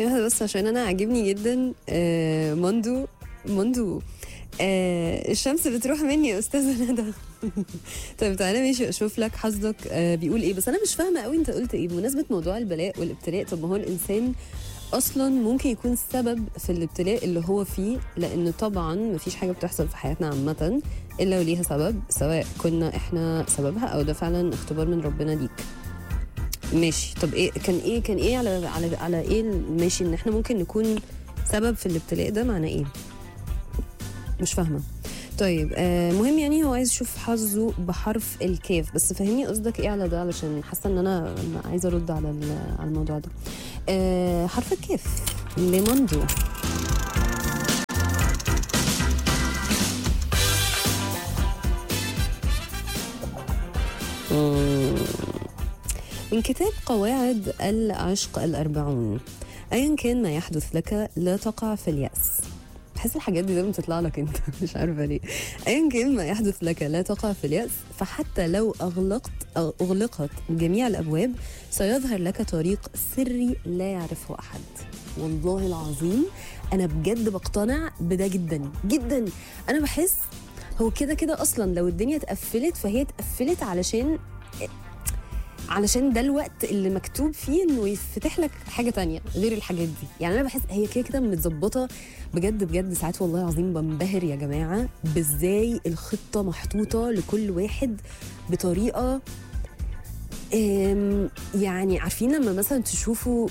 ثانية واحدة بس عشان انا عاجبني جدا آه مندو مندو آه الشمس بتروح مني يا استاذه ندى طيب تعالى ماشي اشوف لك حظك آه بيقول ايه بس انا مش فاهمه قوي انت قلت ايه بمناسبه موضوع البلاء والابتلاء طب ما هو الانسان اصلا ممكن يكون سبب في الابتلاء اللي هو فيه لان طبعا مفيش حاجه بتحصل في حياتنا عامه الا وليها سبب سواء كنا احنا سببها او ده فعلا اختبار من ربنا ليك ماشي طب ايه كان ايه كان ايه على على على ايه ماشي ان احنا ممكن نكون سبب في الابتلاء ده معناه ايه مش فاهمه طيب آه مهم يعني هو عايز يشوف حظه بحرف الكاف بس فهمني قصدك ايه على ده علشان حاسه ان انا عايزه ارد على ال- على الموضوع ده آه حرف الكاف ليموندو مم. من كتاب قواعد العشق الأربعون أيا كان ما يحدث لك لا تقع في اليأس بحس الحاجات دي دايما تطلع لك انت مش عارفه ليه ايا كان ما يحدث لك لا تقع في اليأس فحتى لو اغلقت أو اغلقت جميع الابواب سيظهر لك طريق سري لا يعرفه احد والله العظيم انا بجد بقتنع بده جدا جدا انا بحس هو كده كده اصلا لو الدنيا اتقفلت فهي اتقفلت علشان علشان ده الوقت اللي مكتوب فيه انه يفتح لك حاجه تانية غير الحاجات دي يعني انا بحس هي كده كده متظبطه بجد بجد ساعات والله العظيم بنبهر يا جماعه بازاي الخطه محطوطه لكل واحد بطريقه أم، يعني عارفين لما مثلا تشوفوا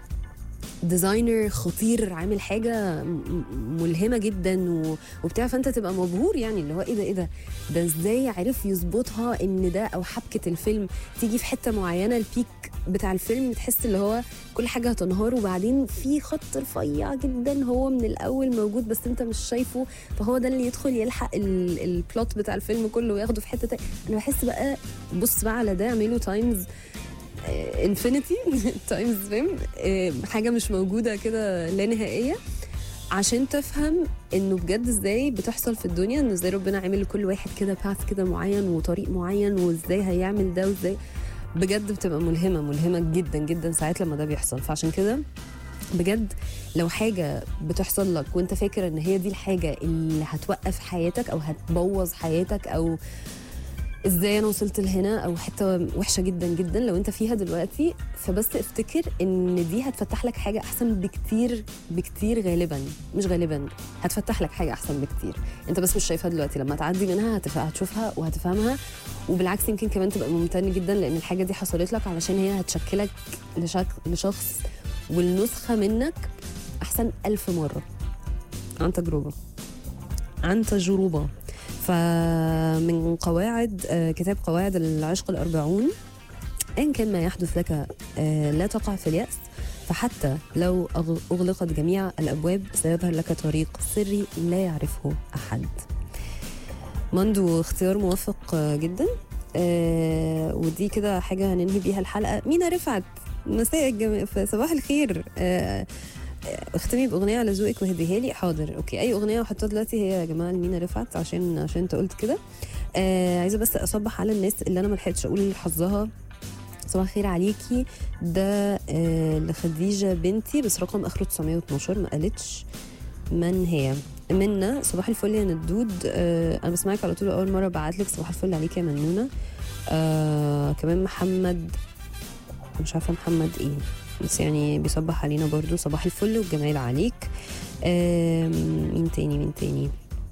ديزاينر خطير عامل حاجه م- م- ملهمه جدا و- وبتاع فانت تبقى مبهور يعني اللي هو ايه ده ايه ده ده ازاي عرف يظبطها ان ده او حبكه الفيلم تيجي في حته معينه البيك بتاع الفيلم تحس اللي هو كل حاجه هتنهار وبعدين في خط رفيع جدا هو من الاول موجود بس انت مش شايفه فهو ده اللي يدخل يلحق ال- البلوت بتاع الفيلم كله وياخده في حته تانية انا بحس بقى بص بقى على ده اعمله تايمز انفينيتي تايمز فاهم آه، حاجه مش موجوده كده لا نهائيه عشان تفهم انه بجد ازاي بتحصل في الدنيا انه ازاي ربنا عامل لكل واحد كده باث كده معين وطريق معين وازاي هيعمل ده وازاي بجد بتبقى ملهمه ملهمه جدا جدا ساعات لما ده بيحصل فعشان كده بجد لو حاجة بتحصل لك وانت فاكر ان هي دي الحاجة اللي هتوقف حياتك او هتبوظ حياتك او ازاي انا وصلت لهنا او حته وحشه جدا جدا لو انت فيها دلوقتي فبس افتكر ان دي هتفتح لك حاجه احسن بكتير بكتير غالبا مش غالبا هتفتح لك حاجه احسن بكتير انت بس مش شايفها دلوقتي لما تعدي منها هتف- هتشوفها وهتفهمها وبالعكس يمكن كمان تبقى ممتن جدا لان الحاجه دي حصلت لك علشان هي هتشكلك لشك... لشخص والنسخه منك احسن ألف مره عن تجربه عن تجربه فمن قواعد آه، كتاب قواعد العشق الأربعون أيا كان ما يحدث لك آه، لا تقع في اليأس فحتى لو أغ- أغلقت جميع الأبواب سيظهر لك طريق سري لا يعرفه أحد مندو اختيار موفق آه، جدا آه، ودي كده حاجة هننهي بيها الحلقة مينا رفعت مساء الجم... في صباح الخير آه، اختمي باغنيه على ذوقك وهديها لي حاضر اوكي اي اغنيه وحطها دلوقتي هي يا جماعه لمينا رفعت عشان عشان انت قلت كده آه عايزه بس اصبح على الناس اللي انا ما لحقتش اقول حظها صباح الخير عليكي ده آه لخديجه بنتي بس رقم اخره 912 ما قالتش من هي منا صباح الفل يا ندود آه انا بسمعك على طول اول مره بعت لك صباح الفل عليك يا منونه آه كمان محمد مش عارفه محمد ايه بس يعني بيصبح علينا برضو صباح الفل والجمال عليك آم، مين تاني مين تاني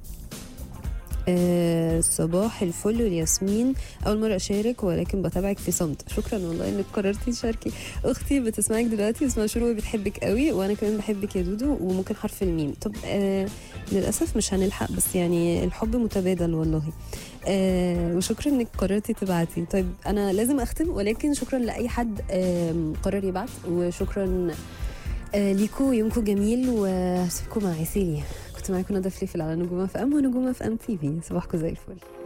آه صباح الفل والياسمين اول مره اشارك ولكن بتابعك في صمت شكرا والله انك قررتي تشاركي اختي بتسمعك دلوقتي اسمها شروق بتحبك قوي وانا كمان بحبك يا دودو وممكن حرف الميم طب آه للاسف مش هنلحق بس يعني الحب متبادل والله آه وشكرا انك قررتي تبعتي طيب انا لازم اختم ولكن شكرا لاي حد آم، قرر يبعت وشكرا آه ليكو يومكم جميل وهسيبكم مع عسيلي كنت معاكم ندى فليفل على نجوم اف ام ونجوم اف ام تي في صباحكم زي الفل